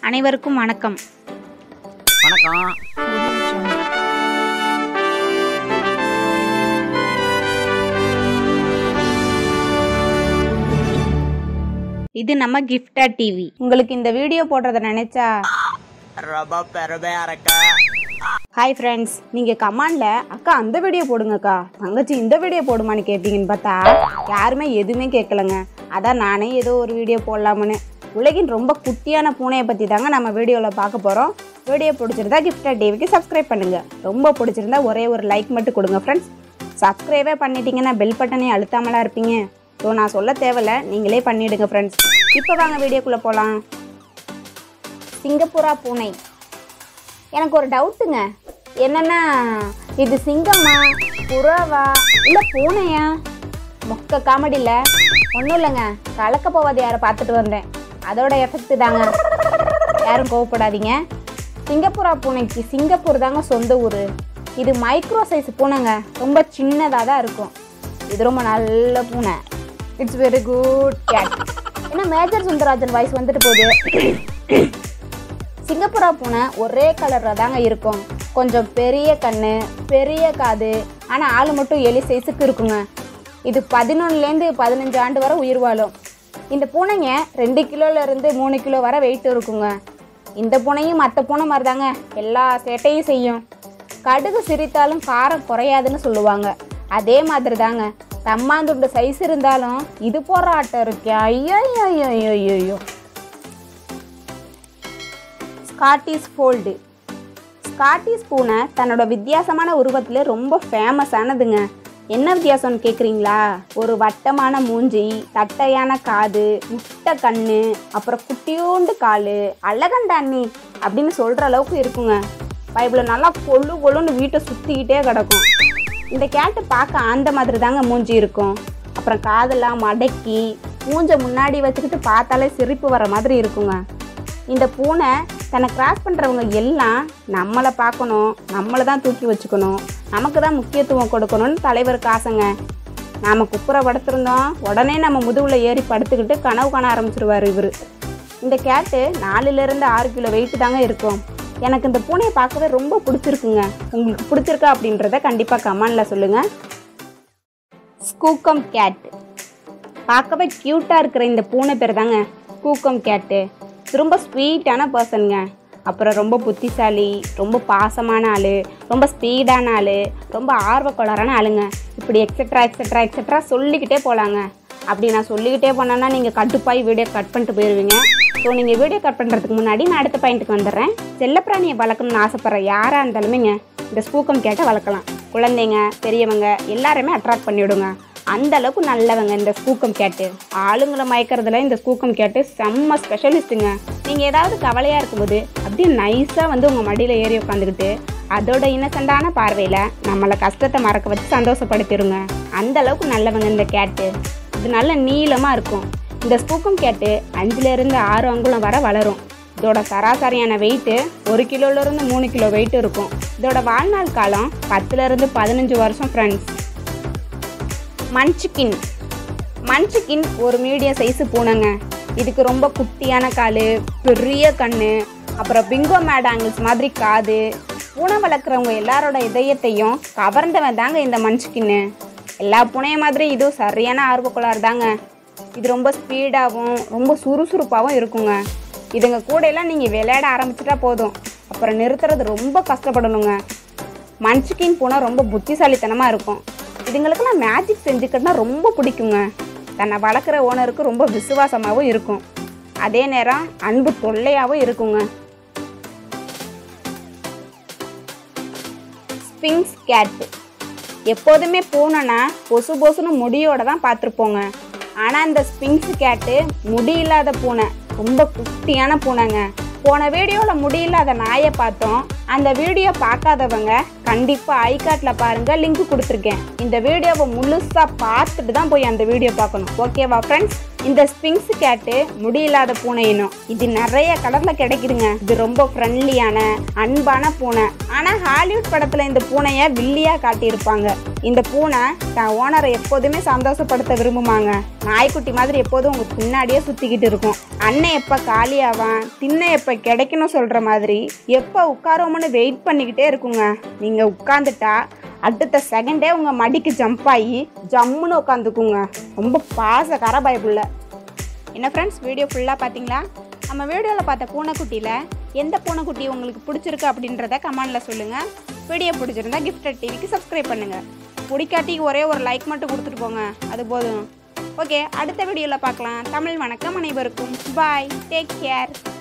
அனைவருக்கும் வணக்கம் வணக்கம் இது நம்ம கிஃப்டா டிவி உங்களுக்கு இந்த வீடியோ போடுறத நினைச்சா ரொம்ப பெருமையா இருக்க ஹாய் ஃப்ரெண்ட்ஸ் நீங்கள் கமாண்டில் அக்கா அந்த வீடியோ போடுங்கக்கா தங்கச்சி இந்த வீடியோ போடுமான்னு கேட்பீங்கன்னு பார்த்தா யாருமே எதுவுமே கேட்கலங்க அதான் நானே ஏதோ ஒரு வீடியோ போடலாம்னு உலகின் ரொம்ப குட்டியான பூனையை பற்றி தாங்க நம்ம வீடியோவில் பார்க்க போகிறோம் வீடியோ பிடிச்சிருந்தா கிஃப்டா டிவிக்கு சப்ஸ்கிரைப் பண்ணுங்கள் ரொம்ப பிடிச்சிருந்தா ஒரே ஒரு லைக் மட்டும் கொடுங்க ஃப்ரெண்ட்ஸ் சப்ஸ்கிரைபே பண்ணிட்டீங்கன்னா பெல் பட்டனே அழுத்தாமலாம் இருப்பீங்க ஸோ நான் சொல்ல தேவையில்ல நீங்களே பண்ணிவிடுங்க ஃப்ரெண்ட்ஸ் இப்போ வாங்க வீடியோக்குள்ளே போகலாம் சிங்கப்பூரா பூனை எனக்கு ஒரு டவுட்டுங்க என்னன்னா இது சிங்கமா புறாவா இல்லை பூனையா மொக்க காமெடியில் ஒன்றும் இல்லைங்க கலக்க போவது யாரை பார்த்துட்டு வந்தேன் அதோட எஃபெக்ட் தாங்க யாரும் கோவப்படாதீங்க சிங்கப்பூரா பூனைக்கு சிங்கப்பூர் தாங்க சொந்த ஊர் இது மைக்ரோ சைஸ் பூனைங்க ரொம்ப சின்னதாக தான் இருக்கும் இது ரொம்ப நல்ல பூனை இட்ஸ் வெரி குட் கேட் ஏன்னா மேஜர் சுந்தரராஜன் வாய்ஸ் வந்துட்டு போகுது சிங்கப்பூரா பூனை ஒரே கலரில் தாங்க இருக்கும் கொஞ்சம் பெரிய கண்ணு பெரிய காது ஆனால் ஆள் மட்டும் எலி சைஸுக்கு இருக்குங்க இது பதினொன்றுலேருந்து பதினஞ்சு ஆண்டு வரை உயிர் வாழும் இந்த பூனைங்க ரெண்டு கிலோலேருந்து மூணு கிலோ வரை வெயிட் இருக்குங்க இந்த பூனையும் மற்ற பூனை மாதிரி தாங்க எல்லா சேட்டையும் செய்யும் கடுகு சிரித்தாலும் காரம் குறையாதுன்னு சொல்லுவாங்க அதே மாதிரி தாங்க தம்மாந்துண்டு சைஸ் இருந்தாலும் இது போகிற ஆட்டம் இருக்கே ஐயோ ஐயோ ஐயோ ஐயோ ஸ்காட்டிஷ் ஃபோல்டு ஸ்காட்டிஷ் பூனை தன்னோட வித்தியாசமான உருவத்தில் ரொம்ப ஃபேமஸானதுங்க என்ன வித்தியாசம்னு கேட்குறீங்களா ஒரு வட்டமான மூஞ்சி தட்டையான காது முட்டை கண்ணு அப்புறம் குட்டியோண்டு கால் அழகண்டாண்ணி அப்படின்னு சொல்கிற அளவுக்கு இருக்குங்க பைபிள் நல்லா கொள்ளு கொள்ளுன்னு வீட்டை சுற்றிக்கிட்டே கிடக்கும் இந்த கேட்டு பார்க்க அந்த மாதிரி தாங்க மூஞ்சி இருக்கும் அப்புறம் காதெல்லாம் மடக்கி மூஞ்ச முன்னாடி வச்சுக்கிட்டு பார்த்தாலே சிரிப்பு வர மாதிரி இருக்குங்க இந்த பூனை தன்னை கிராஸ் பண்ணுறவங்க எல்லாம் நம்மளை பார்க்கணும் நம்மளை தான் தூக்கி வச்சுக்கணும் நமக்கு தான் முக்கியத்துவம் கொடுக்கணும்னு தலைவருக்கு ஆசைங்க நாம் குப்புற படுத்திருந்தோம் உடனே நம்ம முதுகில் ஏறி படுத்துக்கிட்டு கனவு காண ஆரம்பிச்சிருவார் இவர் இந்த கேட்டு நாலுலேருந்து ஆறு கிலோ வெயிட் தாங்க இருக்கும் எனக்கு இந்த பூனையை பார்க்கவே ரொம்ப பிடிச்சிருக்குங்க உங்களுக்கு பிடிச்சிருக்கா அப்படின்றத கண்டிப்பாக கமெண்டில் சொல்லுங்கள் ஸ்கூக்கம் கேட் பார்க்கவே க்யூட்டாக இருக்கிற இந்த பூனை பேர் தாங்க ஸ்கூக்கம் கேட்டு ரொம்ப ஸ்வீட்டான பர்சனுங்க அப்புறம் ரொம்ப புத்திசாலி ரொம்ப பாசமான ஆள் ரொம்ப ஸ்பீடான ஆள் ரொம்ப ஆர்வக்கோளாறான ஆளுங்க இப்படி எக்ஸெட்ரா எக்ஸெட்ரா எக்ஸெட்ரா சொல்லிக்கிட்டே போகலாங்க அப்படி நான் சொல்லிக்கிட்டே போனேன்னா நீங்கள் கட்டுப்பாய் வீடியோ கட் பண்ணிட்டு போயிடுவீங்க ஸோ நீங்கள் வீடியோ கட் பண்ணுறதுக்கு முன்னாடி நான் அடுத்த பாயிண்ட்டுக்கு வந்துடுறேன் செல்லப்பிராணியை வளர்க்கணும்னு ஆசைப்பட்ற யாராக இருந்தாலுமேங்க இந்த ஸ்பூக்கம் கேட்டை வளர்க்கலாம் குழந்தைங்க பெரியவங்க எல்லாருமே அட்ராக்ட் பண்ணிவிடுங்க அந்த அளவுக்கு நல்லவங்க இந்த ஸ்கூக்கம் கேட்டு ஆளுங்களை மயக்கிறதுல இந்த ஸ்கூக்கம் கேட்டு செம்ம ஸ்பெஷலிஸ்ட்டுங்க நீங்கள் ஏதாவது கவலையாக இருக்கும்போது அப்படியே நைஸாக வந்து உங்கள் மடியில் ஏறி உட்காந்துக்கிட்டு அதோட இன்னசென்டான பார்வையில் நம்மளை கஷ்டத்தை மறக்க வச்சு சந்தோஷப்படுத்திடுங்க அந்த அளவுக்கு நல்லவங்க இந்த கேட்டு இது நல்ல நீளமாக இருக்கும் இந்த ஸ்பூக்கம் கேட்டு அஞ்சுலேருந்து ஆறு அங்குலம் வரை வளரும் இதோட சராசரியான வெயிட்டு ஒரு கிலோலேருந்து மூணு கிலோ வெயிட் இருக்கும் இதோட வாழ்நாள் காலம் பத்துலேருந்து பதினஞ்சு வருஷம் ஃப்ரெண்ட்ஸ் மன்ச்சிக்கின் மன்ச்சிக்கின் ஒரு மீடியம் சைஸு பூனைங்க இதுக்கு ரொம்ப குட்டியான கால் பெரிய கண் அப்புறம் பிங்கோ மேடாங்கிள்ஸ் மாதிரி காது பூனை வளர்க்குறவங்க எல்லாரோட இதயத்தையும் கவர்ந்தவன் தாங்க இந்த மன்ச்சிக்கின்னு எல்லா பூனைய மாதிரி இதுவும் சரியான ஆர்வக்குள்ளார் தாங்க இது ரொம்ப ஸ்பீடாகவும் ரொம்ப சுறுசுறுப்பாகவும் இருக்குங்க இதுங்க கூடையெல்லாம் நீங்கள் விளையாட ஆரம்பிச்சிட்டா போதும் அப்புறம் நிறுத்துறது ரொம்ப கஷ்டப்படணுங்க மன்ச்சிக்கின் பூனை ரொம்ப புத்திசாலித்தனமாக இருக்கும் இதுங்களுக்கெல்லாம் மேஜிக் செஞ்சுக்கிட்டா ரொம்ப பிடிக்குங்க தன்னை வளர்க்குற ஓனருக்கு ரொம்ப விசுவாசமாகவும் இருக்கும் அதே நேரம் அன்பு தொல்லையாகவும் இருக்குங்க ஸ்பிங்ஸ் கேட் எப்போதுமே பூனைனா பொசு பொசுன்னு முடியோட தான் பார்த்துருப்போங்க ஆனால் இந்த ஸ்பிங்ஸ் கேட்டு முடி இல்லாத பூனை ரொம்ப குட்டியான பூனைங்க போன வீடியோவில் முடியில்லாத நாயை பார்த்தோம் அந்த வீடியோ பார்க்காதவங்க கண்டிப்பாக ஐகார்ட்டில் பாருங்கள் லிங்க் கொடுத்துருக்கேன் இந்த வீடியோவை முழுசாக பார்த்துட்டு தான் போய் அந்த வீடியோ பார்க்கணும் ஓகேவா ஃப்ரெண்ட்ஸ் இந்த ஸ்பிங்ஸ் கேட்டு முடியில்லாத பூனை இனம் இது நிறைய கலர்ல கிடைக்குதுங்க இது ரொம்ப ஃப்ரெண்ட்லியான அன்பான பூனை ஆனா ஹாலிவுட் படத்துல இந்த பூனைய வில்லியா காட்டியிருப்பாங்க இந்த பூனை தன் ஓனரை எப்போதுமே சந்தோஷப்படுத்த விரும்புமாங்க நாய்க்குட்டி மாதிரி எப்போதும் உங்க பின்னாடியே சுத்திக்கிட்டு இருக்கும் அண்ணன் எப்ப காலியாவான் தின்ன எப்ப கிடைக்கணும் சொல்ற மாதிரி எப்ப உட்காரோமனு வெயிட் பண்ணிக்கிட்டே இருக்குங்க நீங்க உட்காந்துட்டா அடுத்த செகண்டே உங்க மடிக்கு ஜம்ப் ஆகி ஜம்முன்னு உட்காந்துக்குங்க ரொம்ப பாச கரபாய்ப்புள்ள என்ன ஃப்ரெண்ட்ஸ் வீடியோ ஃபுல்லாக பார்த்தீங்களா நம்ம வீடியோவில் பார்த்த பூனைக்குட்டியில் எந்த பூனைக்குட்டி உங்களுக்கு பிடிச்சிருக்கு அப்படின்றத கமெண்டில் சொல்லுங்கள் வீடியோ பிடிச்சிருந்தா கிஃப்டட் டிவிக்கு சப்ஸ்கிரைப் பண்ணுங்கள் பிடிக்காட்டி ஒரே ஒரு லைக் மட்டும் கொடுத்துட்டு போங்க அது போதும் ஓகே அடுத்த வீடியோவில் பார்க்கலாம் தமிழ் வணக்கம் அனைவருக்கும் பாய் டேக் கேர்